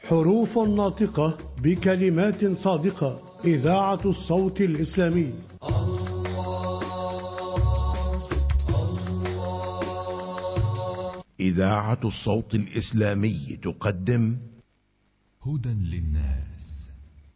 حروف ناطقة بكلمات صادقة إذاعة الصوت الإسلامي إذاعة الصوت الإسلامي تقدم هدى للناس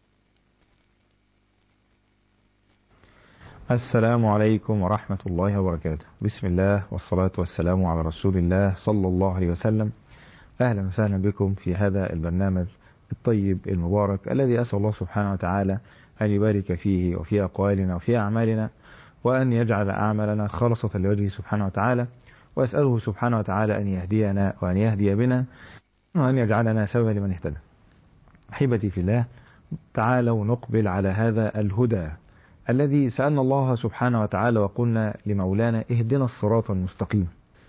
السلام عليكم ورحمة الله وبركاته بسم الله والصلاة والسلام على رسول الله صلى الله عليه وسلم أهلا وسهلا بكم في هذا البرنامج الطيب المبارك الذي أسأل الله سبحانه وتعالى أن يبارك فيه وفي أقوالنا وفي أعمالنا وأن يجعل أعمالنا خالصة لوجهه سبحانه وتعالى وأسأله سبحانه وتعالى أن يهدينا وأن يهدي بنا وأن يجعلنا سببا لمن اهتدى أحبتي في الله تعالوا نقبل على هذا الهدى الذي سألنا الله سبحانه وتعالى وقلنا لمولانا اهدنا الصراط المستقيم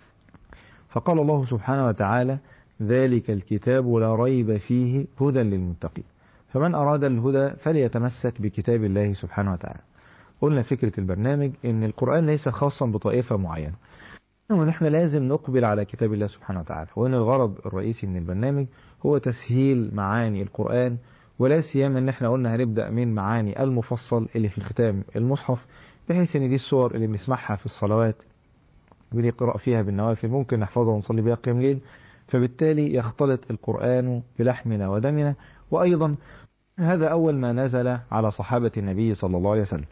فقال الله سبحانه وتعالى ذلك الكتاب لا ريب فيه هدى للمتقين فمن أراد الهدى فليتمسك بكتاب الله سبحانه وتعالى قلنا فكرة البرنامج ان القرآن ليس خاصا بطائفة معينة ونحن لازم نقبل على كتاب الله سبحانه وتعالى وان الغرض الرئيسي من البرنامج هو تسهيل معاني القرآن ولا سيما ان احنا قلنا هنبدأ من معاني المفصل اللي في ختام المصحف بحيث ان دي الصور اللي بنسمعها في الصلوات بنقرأ فيها بالنوافل ممكن نحفظها ونصلي بها قيام الليل فبالتالي يختلط القرآن بلحمنا ودمنا وأيضا هذا أول ما نزل على صحابة النبي صلى الله عليه وسلم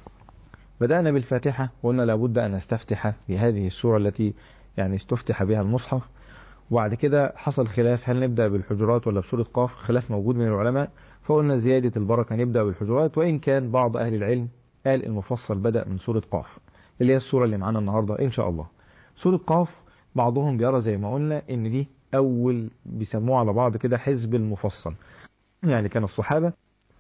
بدأنا بالفاتحة وقلنا لابد أن نستفتح بهذه السورة التي يعني استفتح بها المصحف وبعد كده حصل خلاف هل نبدأ بالحجرات ولا بسورة قاف خلاف موجود من العلماء فقلنا زيادة البركة نبدأ بالحجرات وإن كان بعض أهل العلم قال المفصل بدأ من سورة قاف اللي هي السورة اللي معانا النهاردة إن شاء الله سورة قاف بعضهم بيرى زي ما قلنا ان دي اول بيسموه على بعض كده حزب المفصل يعني كان الصحابة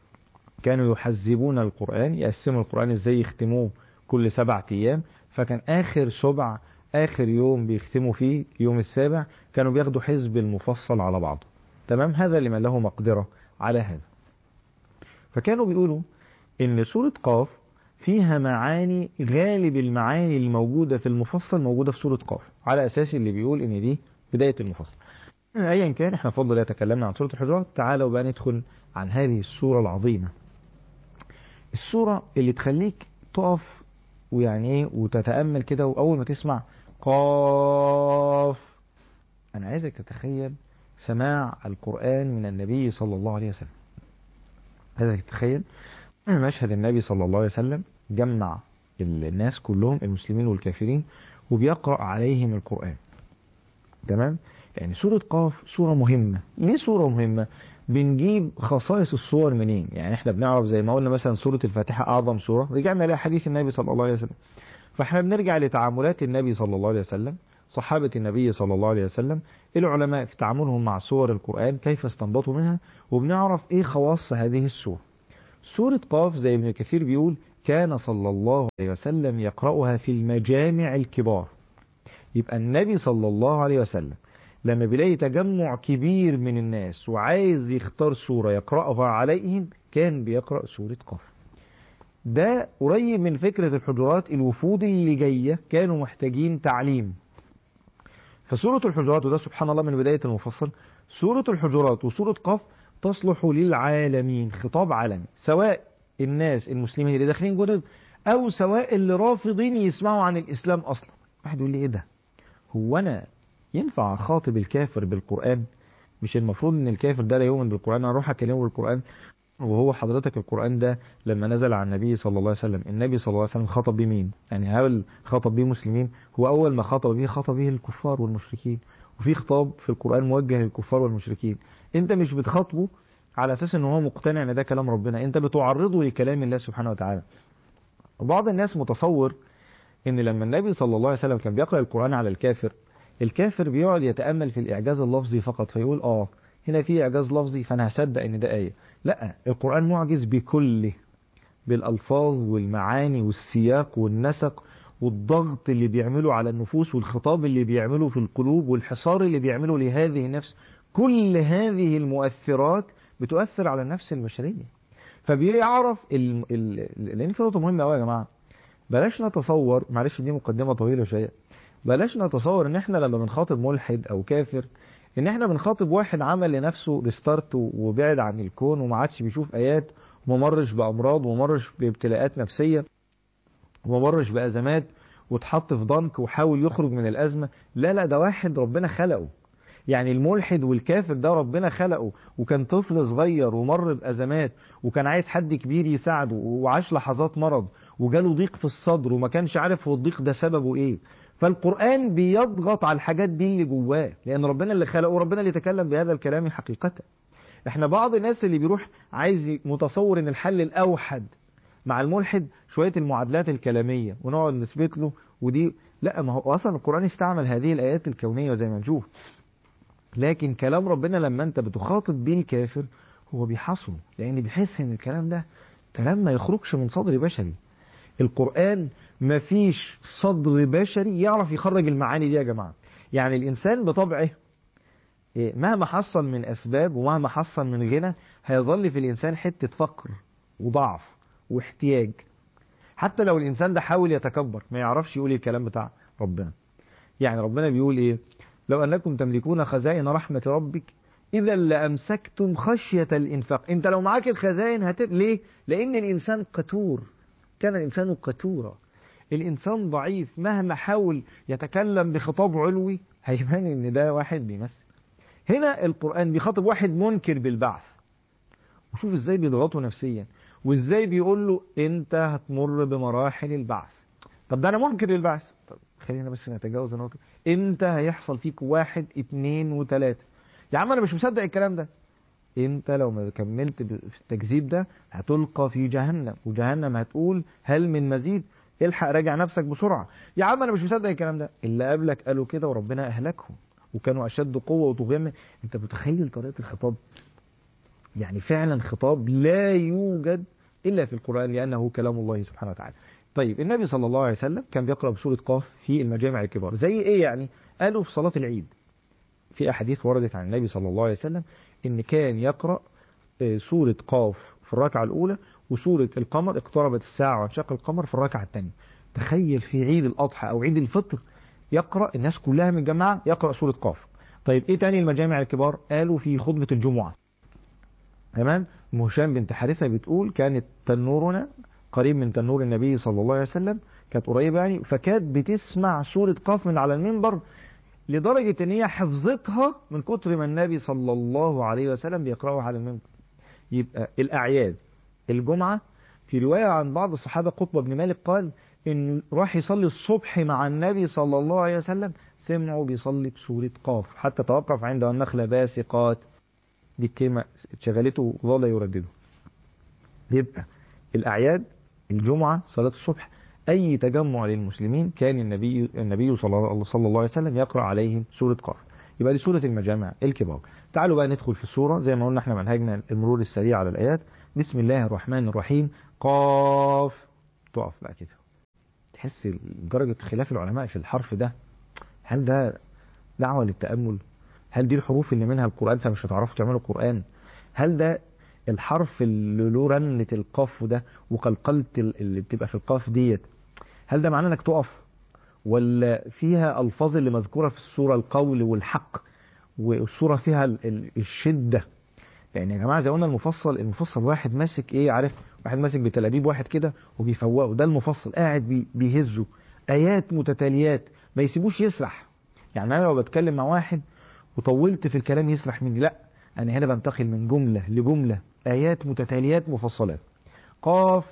كانوا يحزبون القرآن يقسموا القرآن ازاي يختموه كل سبعة ايام فكان اخر سبع اخر يوم بيختموا فيه يوم السابع كانوا بياخدوا حزب المفصل على بعض تمام هذا لمن له مقدرة على هذا فكانوا بيقولوا ان سورة قاف فيها معاني غالب المعاني الموجودة في المفصل موجودة في سورة قاف على أساس اللي بيقول إن دي بداية المفصل أيا كان احنا فضل الله تكلمنا عن سورة الحجرات تعالوا بقى ندخل عن هذه السورة العظيمة السورة اللي تخليك تقف ويعني ايه وتتأمل كده وأول ما تسمع قاف أنا عايزك تتخيل سماع القرآن من النبي صلى الله عليه وسلم عايزك تتخيل مشهد النبي صلى الله عليه وسلم جمع الناس كلهم المسلمين والكافرين وبيقرأ عليهم القرآن تمام يعني سورة قاف سورة مهمة ليه سورة مهمة بنجيب خصائص الصور منين يعني احنا بنعرف زي ما قلنا مثلا سورة الفاتحة أعظم سورة رجعنا لحديث النبي صلى الله عليه وسلم فاحنا بنرجع لتعاملات النبي صلى الله عليه وسلم صحابة النبي صلى الله عليه وسلم العلماء في تعاملهم مع سور القرآن كيف استنبطوا منها وبنعرف ايه خواص هذه السورة سورة قاف زي ابن كثير بيقول كان صلى الله عليه وسلم يقرأها في المجامع الكبار يبقى النبي صلى الله عليه وسلم لما بيلاقي تجمع كبير من الناس وعايز يختار سورة يقرأها عليهم كان بيقرأ سورة قاف ده قريب من فكرة الحجرات الوفود اللي جاية كانوا محتاجين تعليم فسورة الحجرات وده سبحان الله من بداية المفصل سورة الحجرات وسورة قاف تصلح للعالمين خطاب عالمي سواء الناس المسلمين اللي داخلين جدد او سواء اللي رافضين يسمعوا عن الاسلام اصلا واحد يقول لي ايه ده هو انا ينفع اخاطب الكافر بالقران مش المفروض ان الكافر ده لا يؤمن بالقران انا اروح اكلمه بالقران وهو حضرتك القران ده لما نزل على النبي صلى الله عليه وسلم النبي صلى الله عليه وسلم خاطب بيه مين يعني هل خاطب بيه مسلمين هو اول ما خاطب بيه خاطب بيه الكفار والمشركين وفي خطاب في القران موجه للكفار والمشركين انت مش بتخاطبه على اساس ان هو مقتنع ان ده كلام ربنا انت بتعرضه لكلام الله سبحانه وتعالى بعض الناس متصور ان لما النبي صلى الله عليه وسلم كان بيقرأ القرآن على الكافر الكافر بيقعد يتأمل في الإعجاز اللفظي فقط فيقول اه هنا في إعجاز لفظي فأنا هصدق ان ده آية لا القرآن معجز بكله بالألفاظ والمعاني والسياق والنسق والضغط اللي بيعمله على النفوس والخطاب اللي بيعمله في القلوب والحصار اللي بيعمله لهذه النفس كل هذه المؤثرات بتؤثر على النفس البشرية فبيعرف ال... ال... لان في نقطة مهمة قوي يا جماعة بلاش نتصور معلش دي مقدمة طويلة شوية بلاش نتصور ان احنا لما بنخاطب ملحد او كافر ان احنا بنخاطب واحد عمل لنفسه ريستارت وبعد عن الكون وما عادش بيشوف ايات وما مرش بامراض وما مرش بابتلاءات نفسيه وما مرش بازمات واتحط في ضنك وحاول يخرج من الازمه لا لا ده واحد ربنا خلقه يعني الملحد والكافر ده ربنا خلقه وكان طفل صغير ومر بازمات وكان عايز حد كبير يساعده وعاش لحظات مرض وجاله ضيق في الصدر وما كانش عارف هو الضيق ده سببه ايه فالقرآن بيضغط على الحاجات دي اللي جواه لأن ربنا اللي خلقه وربنا اللي يتكلم بهذا الكلام حقيقة احنا بعض الناس اللي بيروح عايز متصور ان الحل الأوحد مع الملحد شوية المعادلات الكلامية ونقعد نثبت له ودي لا ما هو أصلا القرآن استعمل هذه الآيات الكونية زي ما نشوف لكن كلام ربنا لما انت بتخاطب بيه الكافر هو بيحصله لأن بيحس ان الكلام ده كلام ما يخرجش من صدر بشري القرآن مفيش صدر بشري يعرف يخرج المعاني دي يا جماعة يعني الإنسان بطبعه مهما حصل من أسباب ومهما حصل من غنى هيظل في الإنسان حتة فقر وضعف واحتياج حتى لو الإنسان ده حاول يتكبر ما يعرفش يقول الكلام بتاع ربنا يعني ربنا بيقول إيه لو أنكم تملكون خزائن رحمة ربك إذا لأمسكتم خشية الإنفاق أنت لو معاك الخزائن هتب ليه لأن الإنسان قتور كان الإنسان قتورا الإنسان ضعيف مهما حاول يتكلم بخطاب علوي هيبان إن ده واحد بيمثل هنا القرآن بيخاطب واحد منكر بالبعث وشوف إزاي بيضغطه نفسيا وإزاي بيقول له أنت هتمر بمراحل البعث طب ده أنا منكر للبعث طب خلينا بس نتجاوز النقطة أنت هيحصل فيك واحد اتنين وتلاتة يا عم أنا مش مصدق الكلام ده انت لو ما كملت في التكذيب ده هتلقى في جهنم وجهنم هتقول هل من مزيد الحق راجع نفسك بسرعة يا عم انا مش مصدق الكلام ده اللي قبلك قالوا كده وربنا اهلكهم وكانوا اشد قوة وطغيان انت متخيل طريقة الخطاب يعني فعلا خطاب لا يوجد الا في القرآن لانه كلام الله سبحانه وتعالى طيب النبي صلى الله عليه وسلم كان بيقرأ بسورة قاف في المجامع الكبار زي ايه يعني قالوا في صلاة العيد في أحاديث وردت عن النبي صلى الله عليه وسلم إن كان يقرأ سورة قاف في الركعة الأولى وسورة القمر اقتربت الساعة وانشق القمر في الركعة الثانية تخيل في عيد الأضحى أو عيد الفطر يقرأ الناس كلها من جماعة يقرأ سورة قاف طيب إيه تاني المجامع الكبار قالوا في خطبة الجمعة تمام هشام بنت حارثة بتقول كانت تنورنا قريب من تنور النبي صلى الله عليه وسلم كانت قريبة يعني فكانت بتسمع سورة قاف من على المنبر لدرجة ان هي حفظتها من كتر ما النبي صلى الله عليه وسلم بيقرأها على المنبر يبقى الأعياد الجمعة في رواية عن بعض الصحابة قطبة بن مالك قال إن راح يصلي الصبح مع النبي صلى الله عليه وسلم سمعوا بيصلي بسورة قاف حتى توقف عند النخلة باسقات دي الكلمة شغلته وظل يردده يبقى الأعياد الجمعة صلاة الصبح أي تجمع للمسلمين كان النبي النبي صلى الله عليه وسلم يقرأ عليهم سورة قاف يبقى دي سورة المجامع الكبار تعالوا بقى ندخل في السورة زي ما قلنا احنا منهجنا المرور السريع على الآيات بسم الله الرحمن الرحيم قاف تقف بقى كده تحس درجة خلاف العلماء في الحرف ده هل ده دعوة للتأمل هل دي الحروف اللي منها القرآن فمش هتعرفوا تعملوا القرآن هل ده الحرف اللي له رنة القاف ده وقلقلة اللي بتبقى في القاف ديت هل ده معناه انك تقف ولا فيها الفاظ اللي مذكورة في السورة القول والحق والسورة فيها الشدة يعني يا جماعة زي قلنا المفصل المفصل واحد ماسك ايه عارف واحد ماسك بتلابيب واحد كده وبيفوقه ده المفصل قاعد بيهزه ايات متتاليات ما يسيبوش يسرح يعني انا لو بتكلم مع واحد وطولت في الكلام يسرح مني لا انا هنا بنتقل من جملة لجملة ايات متتاليات مفصلات قاف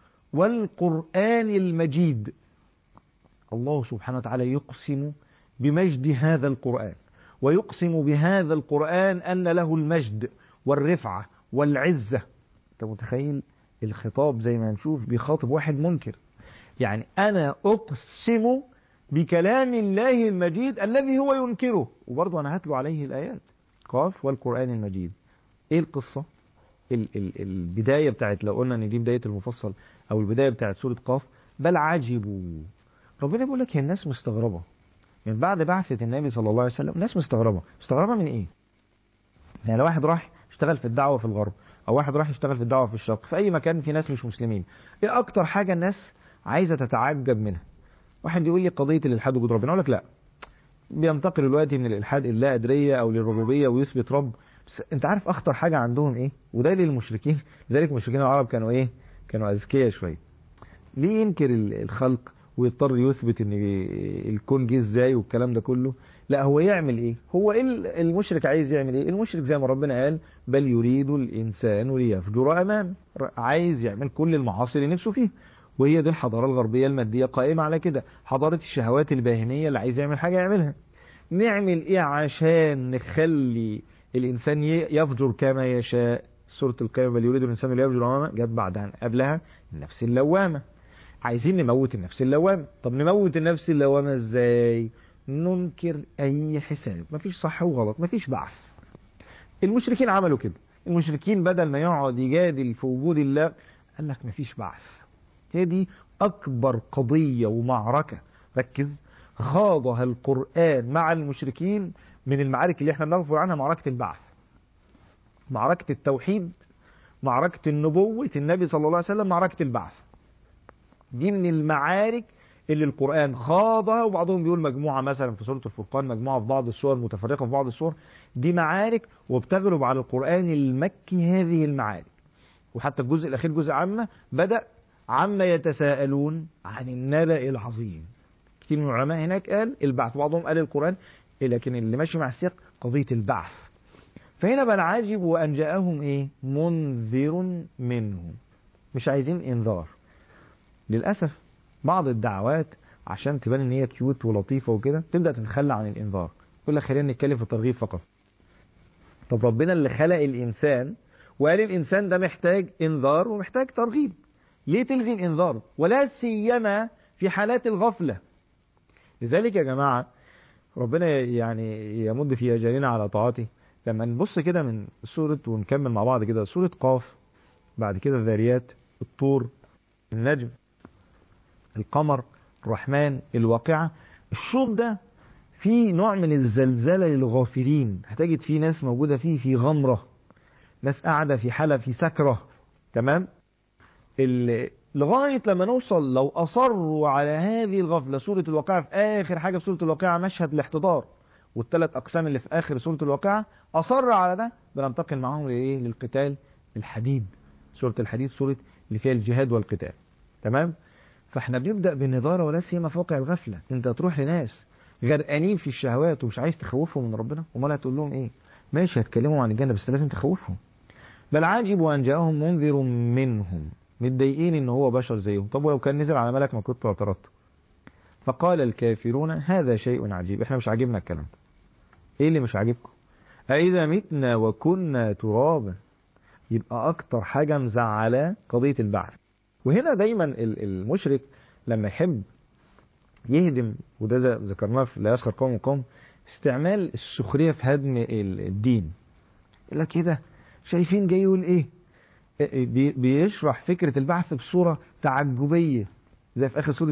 والقرآن المجيد الله سبحانه وتعالى يقسم بمجد هذا القرآن ويقسم بهذا القرآن أن له المجد والرفعة والعزة أنت متخيل الخطاب زي ما نشوف بيخاطب واحد منكر يعني أنا أقسم بكلام الله المجيد الذي هو ينكره وبرضه أنا هتلو عليه الآيات قاف والقرآن المجيد إيه القصة ال ال البداية بتاعت لو قلنا ان دي بداية المفصل او البداية بتاعت سورة قاف بل عجبوا ربنا بيقول لك هي الناس مستغربة من بعد بعثة النبي صلى الله عليه وسلم الناس مستغربة مستغربة من ايه يعني لو واحد راح يشتغل في الدعوة في الغرب او واحد راح يشتغل في الدعوة في الشرق في اي مكان في ناس مش مسلمين ايه اكتر حاجة الناس عايزة تتعجب منها واحد يقول لي قضية الالحاد وجود ربنا اقول لك لا بينتقل دلوقتي من الالحاد اللا ادريه او للربوبيه ويثبت رب بس انت عارف اخطر حاجه عندهم ايه وده للمشركين لذلك المشركين العرب كانوا ايه كانوا اذكياء شويه ليه ينكر ال- الخلق ويضطر يثبت ان الكون جه ازاي والكلام ده كله لا هو يعمل ايه هو ايه ال- المشرك عايز يعمل ايه المشرك زي ما ربنا قال بل يريد الانسان ليفجر امامه ر- عايز يعمل كل المعاصي اللي نفسه فيها وهي دي الحضاره الغربيه الماديه قائمه على كده حضاره الشهوات الباهنيه اللي عايز يعمل حاجه يعملها نعمل ايه عشان نخلي الانسان ي- يفجر كما يشاء سوره القيامه بل يريد الانسان ليفجر امامه جت بعدها قبلها النفس اللوامه عايزين نموت النفس اللوامه طب نموت النفس اللوامه ازاي ننكر اي حساب مفيش صح وغلط مفيش بعث المشركين عملوا كده المشركين بدل ما يقعد يجادل في وجود الله قال لك مفيش بعث هي دي اكبر قضيه ومعركه ركز خاضها القران مع المشركين من المعارك اللي احنا بنغفر عنها معركه البعث معركه التوحيد معركه النبوه النبي صلى الله عليه وسلم معركه البعث دي من المعارك اللي القرآن خاضها وبعضهم بيقول مجموعة مثلا في سورة الفرقان مجموعة في بعض السور متفرقة في بعض السور دي معارك وبتغلب على القرآن المكي هذه المعارك وحتى الجزء الأخير جزء عامة بدأ عما يتساءلون عن النبأ العظيم كتير من العلماء هناك قال البعث بعضهم قال القرآن لكن اللي ماشي مع السياق قضية البعث فهنا بقى العاجب وأن جاءهم إيه منذر منهم مش عايزين إنذار للأسف بعض الدعوات عشان تبان ان هي كيوت ولطيفه وكده تبدا تتخلى عن الانذار يقول لك خلينا نتكلم في الترغيب فقط طب ربنا اللي خلق الانسان وقال الانسان ده محتاج انذار ومحتاج ترغيب ليه تلغي الانذار ولا سيما في حالات الغفله لذلك يا جماعه ربنا يعني يمد في اجالنا على طاعته لما نبص كده من سوره ونكمل مع بعض كده سوره قاف بعد كده الذاريات الطور النجم القمر الرحمن الواقعة الشوط ده فيه نوع من الزلزلة للغافلين هتجد فيه ناس موجودة فيه في غمرة ناس قاعدة في حالة في سكرة تمام ال- لغاية لما نوصل لو أصروا على هذه الغفلة سورة الواقعة في آخر حاجة في سورة الواقعة مشهد الاحتضار والثلاث أقسام اللي في آخر سورة الواقعة أصر على ده بننتقل معاهم لإيه للقتال الحديد سورة الحديد سورة اللي فيها الجهاد والقتال تمام فاحنا بنبدا بالنظاره ولا سيما في واقع الغفله انت تروح لناس غرقانين في الشهوات ومش عايز تخوفهم من ربنا امال هتقول لهم ايه ماشي هتكلموا عن الجنه بس لازم تخوفهم بل عاجب ان جاءهم منذر منهم متضايقين ان هو بشر زيهم طب ولو كان نزل على ملك ما كنت اعترضت فقال الكافرون هذا شيء عجيب احنا مش عاجبنا الكلام ده ايه اللي مش عاجبكم أإذا متنا وكنا ترابا يبقى أكتر حاجة مزعلاه قضية البعث وهنا دايما ال- المشرك لما يحب يهدم وده ذ- ذكرناه في لا يسخر قوم من قوم استعمال السخرية في هدم ال- الدين يقول لك كده شايفين جاي يقول ايه بي- بيشرح فكرة البعث بصورة تعجبية زي في آخر سورة